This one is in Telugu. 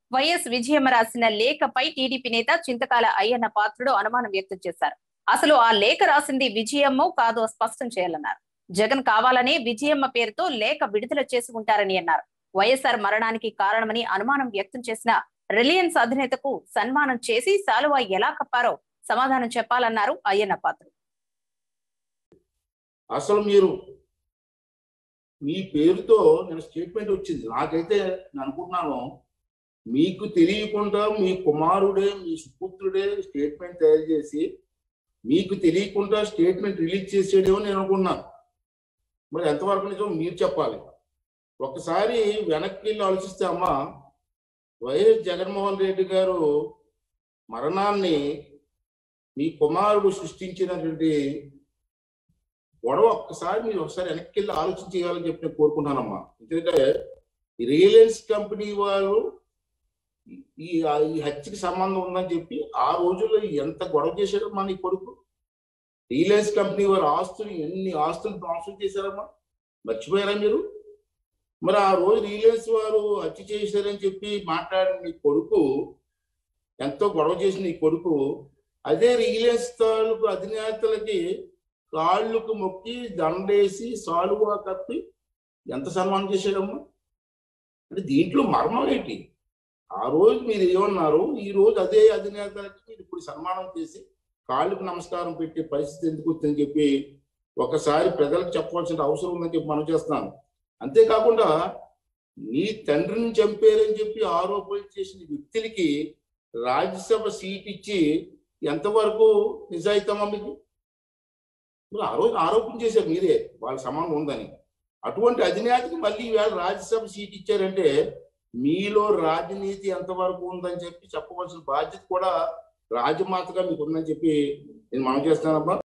వైఎస్ విజయమ్మ రాసిన లేఖపై టీడీపీ నేత చింతకాల అయ్యన్న పాత్రుడు అనుమానం వ్యక్తం చేశారు అసలు ఆ లేఖ రాసింది విజయమ్మో కాదో స్పష్టం చేయాలన్నారు జగన్ కావాలని విజయమ్మ పేరుతో లేఖ విడుదల చేసుకుంటారని అన్నారు వైఎస్ఆర్ మరణానికి కారణమని అనుమానం వ్యక్తం చేసిన రిలయన్స్ అధినేతకు సన్మానం చేసి సాలువా ఎలా కప్పారో సమాధానం చెప్పాలన్నారు అయ్యన్న పాత్రుడు అసలు మీరు మీ పేరుతో నేను స్టేట్మెంట్ వచ్చింది నాకైతే నేను అనుకుంటున్నాను మీకు తెలియకుండా మీ కుమారుడే మీ సుపుత్రుడే స్టేట్మెంట్ తయారు చేసి మీకు తెలియకుండా స్టేట్మెంట్ రిలీజ్ చేసేడేమో నేను అనుకున్నాను మరి ఎంతవరకు నిజం మీరు చెప్పాలి ఒకసారి వెనక్కి వెళ్ళి ఆలోచిస్తే అమ్మ వైఎస్ జగన్మోహన్ రెడ్డి గారు మరణాన్ని మీ కుమారుడు సృష్టించినటువంటి గొడవ ఒక్కసారి మీరు ఒకసారి వెనక్కి వెళ్ళి ఆలోచన చేయాలని చెప్పి నేను కోరుకుంటానమ్మా ఎందుకంటే ఈ రిలయన్స్ కంపెనీ వాళ్ళు ఈ ఈ హత్యకి సంబంధం ఉందని చెప్పి ఆ రోజుల్లో ఎంత గొడవ చేశారో మన ఈ కొడుకు రిలయన్స్ కంపెనీ వారి ఆస్తులు ఎన్ని ఆస్తులు ధ్వంసం చేశారమ్మా మర్చిపోయారా మీరు మరి ఆ రోజు రిలయన్స్ వారు హత్య చేశారని చెప్పి మాట్లాడిన నీ కొడుకు ఎంతో గొడవ చేసిన నీ కొడుకు అదే రిలయన్స్ తాలూకు అధినేతలకి కాళ్ళకు మొక్కి దండేసి సాలువా కప్పి ఎంత సన్మానం చేశాడమ్మా అంటే దీంట్లో మర్మం ఏంటి ఆ రోజు మీరు ఏమన్నారు ఈ రోజు అదే అధినేతలకి మీరు ఇప్పుడు సన్మానం చేసి కాళ్ళకు నమస్కారం పెట్టే పరిస్థితి ఎందుకు వచ్చిందని చెప్పి ఒకసారి ప్రజలకు చెప్పవలసిన అవసరం ఉందని చెప్పి మనం చేస్తున్నాను అంతేకాకుండా నీ తండ్రిని చంపారని చెప్పి ఆరోపణలు చేసిన వ్యక్తులకి రాజ్యసభ సీట్ ఇచ్చి ఎంతవరకు నిజాయితీమా మీకు మీరు ఆ రోజు ఆరోపణ చేశారు మీరే వాళ్ళ సమానం ఉందని అటువంటి అధినేతకి మళ్ళీ ఈవేళ రాజ్యసభ సీట్ ఇచ్చారంటే మీలో రాజనీతి ఎంతవరకు ఉందని చెప్పి చెప్పవలసిన బాధ్యత కూడా రాజమాతగా మీకు ఉందని చెప్పి నేను మనం చేస్తానమ్మా